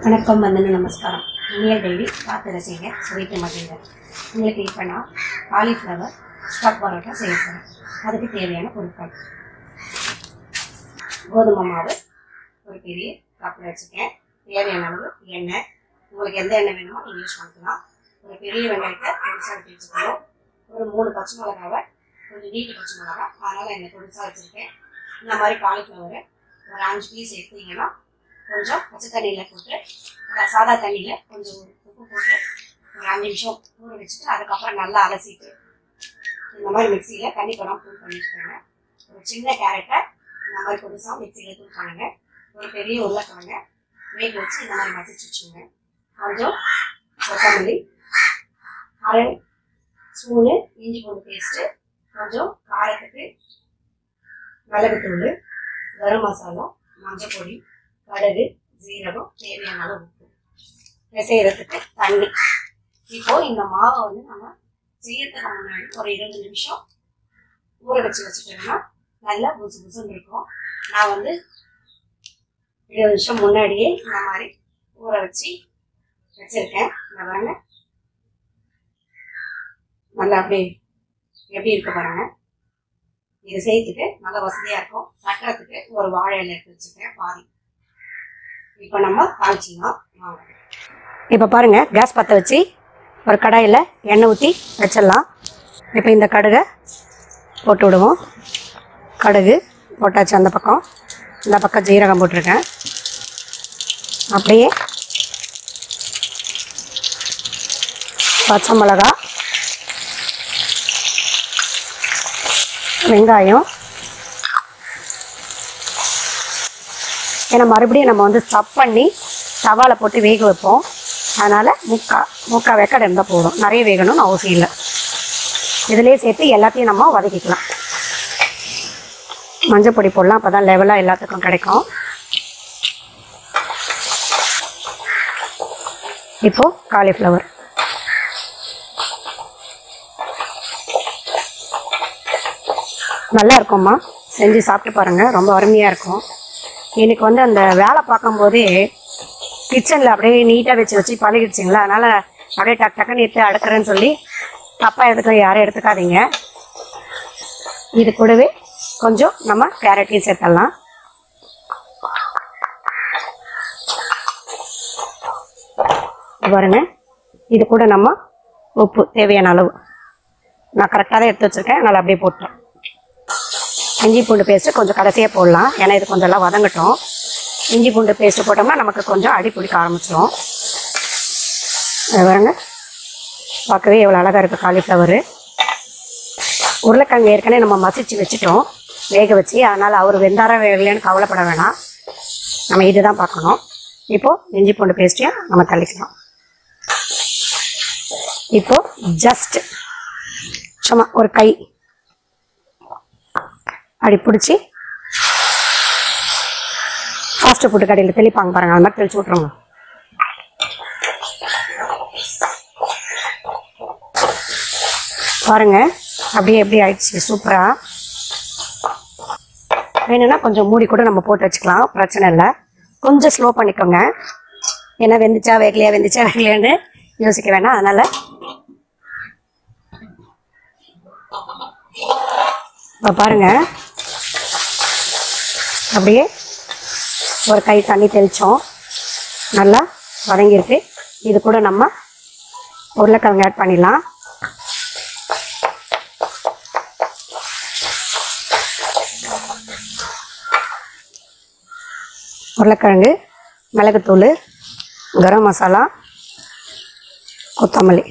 வணக்கம் வந்தன நமஸ்காரம் இனிய டெய்லி பார்த்து ரசிங்க சுவைத்து மகிழ்ங்க உங்களுக்கு இப்போ நான் காலிஃப்ளவர் ஸ்டப் பரோட்டா செய்ய போகிறேன் அதுக்கு தேவையான பொருட்கள் கோதுமை மாவு ஒரு பெரிய கப்பில் வச்சுருக்கேன் தேவையான அளவு எண்ணெய் உங்களுக்கு எந்த எண்ணெய் வேணுமோ நீங்கள் யூஸ் பண்ணிக்கலாம் ஒரு பெரிய வெங்காயத்தை பொடிசாக வெட்டி வச்சுக்கணும் ஒரு மூணு பச்சை மிளகாவை கொஞ்சம் நீட்டு பச்சை மிளகா அதனால் எண்ணெய் பொடிசாக வச்சுருக்கேன் இந்த மாதிரி காலிஃப்ளவரு ஒரு அஞ்சு பீஸ் எடுத்தீங்கன்னா கொஞ்சம் பச்சை தண்ணியில் போட்டு அஹ் சாதா தண்ணியில் கொஞ்சம் உப்பு போட்டு ஒரு அஞ்சு நிமிஷம் ஊற வச்சுட்டு அதுக்கப்புறம் நல்லா அலசிட்டு இந்த மாதிரி மிக்சியில் தண்ணி படம் தூள் பண்ணி வச்சுக்கோங்க ஒரு சின்ன கேரட்டை இந்த மாதிரி புதுசாக மிக்சியில் தூள் பண்ணுங்க ஒரு பெரிய உருளைக்கிழங்க வேக வச்சு இந்த மாதிரி மசிச்சு வச்சுங்க கொஞ்சம் கொத்தமல்லி அரை ஸ்பூனு இஞ்சி பூண்டு பேஸ்ட்டு கொஞ்சம் காரத்துக்கு மிளகுத்தூள் கரம் மசாலா மஞ்சள் பொடி கடுகு ஜீரகம் தேவையான அளவு உப்பு பிசைகிறதுக்கு தண்ணி இப்போ இந்த மாவை வந்து நம்ம செய்யறதுக்கு முன்னாடி ஒரு இருபது நிமிஷம் ஊற வச்சு வச்சுட்டோம்னா நல்லா புசு புசுன்னு இருக்கும் நான் வந்து இருபது நிமிஷம் முன்னாடியே இந்த மாதிரி ஊற வச்சு வச்சிருக்கேன் இந்த பாருங்க நல்லா அப்படியே எப்படி இருக்கு பாருங்க இது செய்யறதுக்கு நல்ல வசதியா இருக்கும் தட்டுறதுக்கு ஒரு வாழை இலை எடுத்து வச்சிருக்கேன் பாதி இப்போ நம்ம காய்ச்சிக்கலாம் வாங்க இப்போ பாருங்க கேஸ் பற்ற வச்சு ஒரு கடாயில் எண்ணெய் ஊற்றி வச்சிடலாம் இப்போ இந்த கடுகை போட்டு விடுவோம் கடுகு போட்டாச்சு அந்த பக்கம் இந்த பக்கம் ஜீரகம் போட்டிருக்கேன் அப்படியே பச்சை மிளகா வெங்காயம் ஏன்னா மறுபடியும் நம்ம வந்து ஸ்டப் பண்ணி தவாவில் போட்டு வேக வைப்போம் அதனால் முக்கா முக்கா வெக்கடை இருந்தால் போதும் நிறைய வேகணும்னு அவசியம் இல்லை இதிலே சேர்த்து எல்லாத்தையும் நம்ம வதக்கிக்கலாம் மஞ்சள் பொடி போடலாம் அப்போ தான் லெவலாக எல்லாத்துக்கும் கிடைக்கும் இப்போ காலிஃப்ளவர் நல்லா இருக்கும்மா செஞ்சு சாப்பிட்டு பாருங்கள் ரொம்ப அருமையாக இருக்கும் எனக்கு வந்து அந்த வேலை பார்க்கும்போதே கிச்சனில் அப்படியே நீட்டாக வச்சு வச்சு பழகிடுச்சிங்களா அதனால் அப்படியே டக் டக்குன்னு எடுத்து அடுக்கிறேன்னு சொல்லி தப்பாக எடுத்துக்க யாரும் எடுத்துக்காதீங்க இது கூடவே கொஞ்சம் நம்ம கேரட்டையும் சேர்த்துடலாம் இது பாருங்க இது கூட நம்ம உப்பு தேவையான அளவு நான் கரெக்டாக தான் எடுத்து வச்சுருக்கேன் அதனால் அப்படியே போட்டேன் இஞ்சி பூண்டு பேஸ்ட்டு கொஞ்சம் கடைசியாக போடலாம் ஏன்னா இது கொஞ்சம் எல்லாம் வதங்கட்டும் இஞ்சி பூண்டு பேஸ்ட்டு போட்டோம்னா நமக்கு கொஞ்சம் அடி பிடிக்க ஆரம்பிச்சிடும் அது பாருங்க பார்க்கவே எவ்வளோ அழகாக இருக்குது காலிஃப்ளவரு உருளைக்கிழங்கு ஏற்கனவே நம்ம மசிச்சு வச்சுட்டோம் வேக வச்சு அதனால் அவர் வெந்தாரா வேகலைன்னு கவலைப்பட வேணாம் நம்ம இதுதான் பார்க்கணும் இப்போது இஞ்சி பூண்டு பேஸ்ட்டையும் நம்ம தள்ளிக்கலாம் இப்போ ஜஸ்ட் சும்மா ஒரு கை அப்படி பிடிச்சி ஃபாஸ்ட் ஃபுட்டு கடையில் தெளிப்பாங்க பாருங்க அது மாதிரி தெளிச்சு விட்ருங்க பாருங்க அப்படியே எப்படி ஆயிடுச்சு சூப்பரா வேணும்னா கொஞ்சம் மூடி கூட நம்ம போட்டு வச்சுக்கலாம் பிரச்சனை இல்லை கொஞ்சம் ஸ்லோ பண்ணிக்கோங்க ஏன்னா வெந்துச்சா வேகலையா வெந்துச்சா வேகலையான்னு யோசிக்க வேணாம் அதனால இப்போ பாருங்க அப்படியே ஒரு கை தண்ணி தெளித்தோம் நல்லா வதங்கியிருக்கு இது கூட நம்ம உருளைக்கிழங்கு ஆட் பண்ணிடலாம் உருளைக்கிழங்கு மிளகுத்தூள் கரம் மசாலா கொத்தமல்லி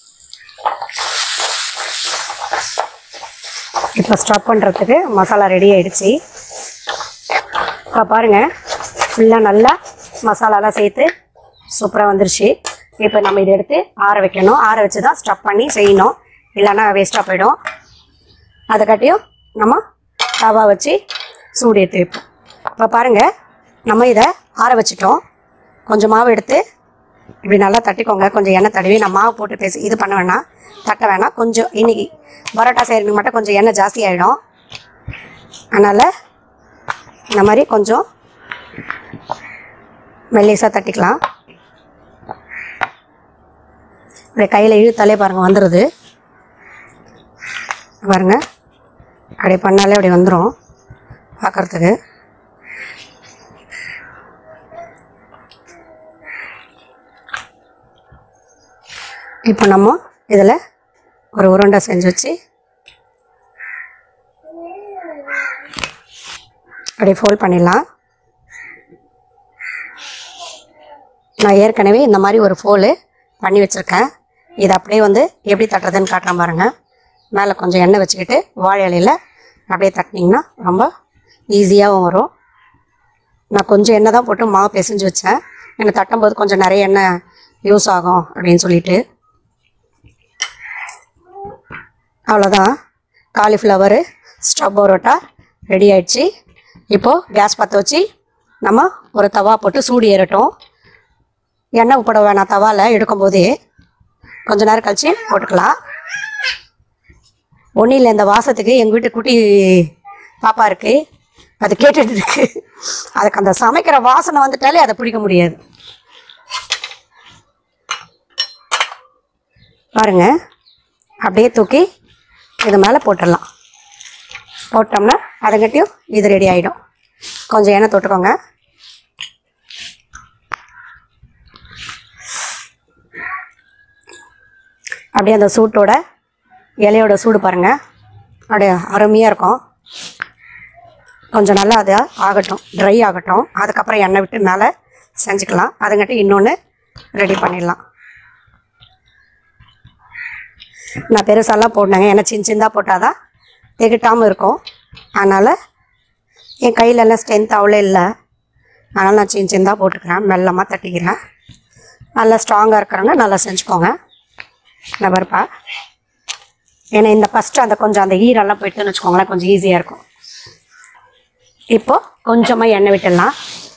இப்போ ஸ்டாப் பண்ணுறதுக்கு மசாலா ரெடி ஆயிடுச்சு இப்போ பாருங்கள் ஃபுல்லாக நல்லா மசாலாலாம் சேர்த்து சூப்பராக வந்துருச்சு இப்போ நம்ம இதை எடுத்து ஆற வைக்கணும் ஆற வச்சு தான் ஸ்டப் பண்ணி செய்யணும் இல்லைன்னா வேஸ்ட்டாக போயிடும் அதுக்காட்டியும் நம்ம தவா வச்சு சூடு எடுத்து வைப்போம் இப்போ பாருங்கள் நம்ம இதை ஆற வச்சுட்டோம் கொஞ்சம் மாவு எடுத்து இப்படி நல்லா தட்டிக்கோங்க கொஞ்சம் எண்ணெய் தடவி நான் மாவு போட்டு பேசி இது பண்ண வேணாம் தட்ட வேணாம் கொஞ்சம் இன்னைக்கு பரோட்டா செய்கிறதுக்கு மட்டும் கொஞ்சம் எண்ணெய் ஜாஸ்தி ஆகிடும் அதனால் இந்த மாதிரி கொஞ்சம் மெல்லிசாக தட்டிக்கலாம் அப்படியே கையில் இழுத்தாலே பாருங்கள் வந்துடுது பாருங்க அப்படியே பண்ணாலே அப்படி வந்துடும் பார்க்குறதுக்கு இப்போ நம்ம இதில் ஒரு உருண்டை செஞ்சு வச்சு அப்படியே ஃபோல்ட் பண்ணிடலாம் நான் ஏற்கனவே இந்த மாதிரி ஒரு ஃபோலு பண்ணி வச்சுருக்கேன் இது அப்படியே வந்து எப்படி தட்டுறதுன்னு காட்டுறேன் பாருங்க மேலே கொஞ்சம் எண்ணெய் வச்சுக்கிட்டு வாழை இலையில் அப்படியே தட்டினீங்கன்னா ரொம்ப ஈஸியாகவும் வரும் நான் கொஞ்சம் எண்ணெய் தான் போட்டு மாவு பிசைஞ்சு வச்சேன் எனக்கு தட்டும்போது கொஞ்சம் நிறைய எண்ணெய் யூஸ் ஆகும் அப்படின்னு சொல்லிட்டு அவ்வளோதான் காலிஃப்ளவரு ஸ்டவ் பரோட்டா ரெடி ஆயிடுச்சு இப்போது கேஸ் பற்ற வச்சு நம்ம ஒரு தவா போட்டு சூடு ஏறட்டும் எண்ணெய் உப்பட வேணாம் தவாவில் எடுக்கும்போதே கொஞ்ச நேரம் கழிச்சு போட்டுக்கலாம் ஒன்றும் இல்லை இந்த வாசத்துக்கு எங்கள் வீட்டு குட்டி பாப்பா இருக்கு அது கேட்டுட்டு இருக்கு அதுக்கு அந்த சமைக்கிற வாசனை வந்துட்டாலே அதை பிடிக்க முடியாது பாருங்க அப்படியே தூக்கி இது மேலே போட்டுடலாம் போட்டோம்னா அதுங்கட்டியும் இது ரெடி ஆகிடும் கொஞ்சம் எண்ணெய் தொட்டுக்கோங்க அப்படியே அந்த சூட்டோட இலையோட சூடு பாருங்கள் அப்படியே அருமையாக இருக்கும் கொஞ்சம் நல்லா அது ஆகட்டும் ட்ரை ஆகட்டும் அதுக்கப்புறம் எண்ணெய் விட்டு மேலே செஞ்சுக்கலாம் அதுங்கட்டி இன்னொன்று ரெடி பண்ணிடலாம் நான் பெருசாலாம் போட்டேங்க ஏன்னா சின்ன சின்னதாக போட்டால் தான் திகட்டாமல் இருக்கும் அதனால் என் கையிலெல்லாம் ஸ்ட்ரென்த் அவ்வளோ இல்லை அதனால் நான் சின்ன சின்னதாக போட்டுக்கிறேன் மெல்லமாக தட்டிக்கிறேன் நல்லா ஸ்ட்ராங்காக இருக்கிறவங்க நல்லா செஞ்சுக்கோங்க நான் பருப்பா ஏன்னா இந்த ஃபஸ்ட்டு அந்த கொஞ்சம் அந்த ஈரெல்லாம் போயிட்டுன்னு வச்சுக்கோங்களேன் கொஞ்சம் ஈஸியாக இருக்கும் இப்போ கொஞ்சமாக எண்ணெய் விட்டுடலாம்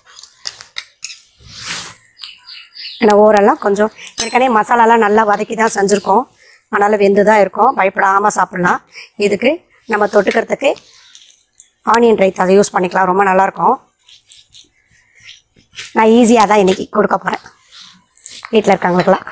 ஏன்னா ஓரெல்லாம் கொஞ்சம் ஏற்கனவே மசாலாலாம் நல்லா வதக்கி தான் செஞ்சுருக்கோம் அதனால் வெந்து தான் இருக்கும் பயப்படாமல் சாப்பிட்லாம் இதுக்கு நம்ம தொட்டுக்கிறதுக்கு ஆனியன் ரைஸ் அதை யூஸ் பண்ணிக்கலாம் ரொம்ப நல்லாயிருக்கும் நான் ஈஸியாக தான் இன்றைக்கி கொடுக்க போகிறேன் வீட்டில் இருக்கவங்களுக்குலாம்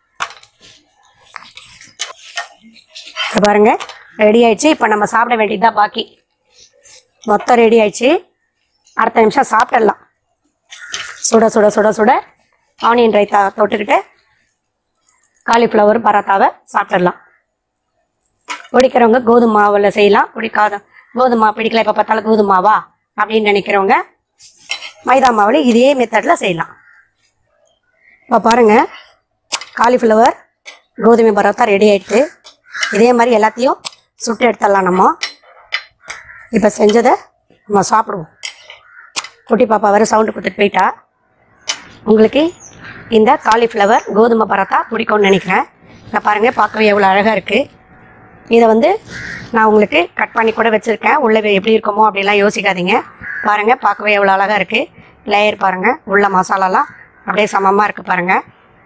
இப்போ பாருங்க ரெடி ஆயிடுச்சு இப்போ நம்ம சாப்பிட வேண்டியதுதான் பாக்கி மொத்தம் ரெடி ஆயிடுச்சு அடுத்த நிமிஷம் சாப்பிட்டுடலாம் சுட சுட சுட சுட ஆனியன் ரைத்தா தொட்டுக்கிட்டு காலிஃப்ளவர் பராத்தாவை சாப்பிட்டுடலாம் பிடிக்கிறவங்க கோதுமை மாவில் செய்யலாம் பிடிக்காத கோதுமை மாவு பிடிக்கல இப்போ பார்த்தாலும் கோதுமை மாவா அப்படின்னு நினைக்கிறவங்க மைதா மாவில் இதே மெத்தடில் செய்யலாம் இப்போ பாருங்கள் காலிஃப்ளவர் கோதுமை பரோட்டா ரெடி ஆயிடுச்சு இதே மாதிரி எல்லாத்தையும் சுட்டு எடுத்துடலாம் நம்ம இப்போ செஞ்சதை நம்ம சாப்பிடுவோம் குட்டி பாப்பா வர சவுண்டு கொடுத்துட்டு போயிட்டா உங்களுக்கு இந்த காலிஃப்ளவர் கோதுமை பரோட்டா பிடிக்கும்னு நினைக்கிறேன் இதை பாருங்கள் பார்க்கவே எவ்வளோ அழகாக இருக்குது இதை வந்து நான் உங்களுக்கு கட் பண்ணி கூட வச்சுருக்கேன் உள்ளே எப்படி இருக்குமோ அப்படிலாம் யோசிக்காதீங்க பாருங்கள் பார்க்கவே எவ்வளோ அழகாக இருக்குது லேயர் பாருங்கள் உள்ள மசாலாலாம் அப்படியே சமமாக இருக்குது பாருங்கள்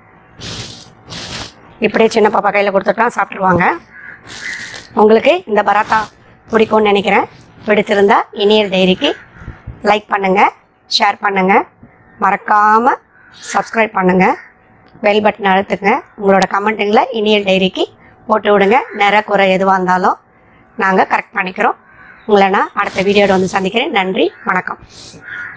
இப்படியே சின்ன பாப்பா கையில் கொடுத்துட்டா சாப்பிட்ருவாங்க உங்களுக்கு இந்த பராத்தா பிடிக்கும்னு நினைக்கிறேன் பிடிச்சிருந்தா இனியல் டைரிக்கு லைக் பண்ணுங்கள் ஷேர் பண்ணுங்கள் மறக்காமல் சப்ஸ்கிரைப் பண்ணுங்கள் பெல் பட்டன் அழுத்துங்க உங்களோட கமெண்ட்டுங்களை இனியல் டைரிக்கு போட்டு விடுங்க நிற குறை எதுவாக இருந்தாலும் நாங்கள் கரெக்ட் பண்ணிக்கிறோம் உங்களை நான் அடுத்த வீடியோவில் வந்து சந்திக்கிறேன் நன்றி வணக்கம்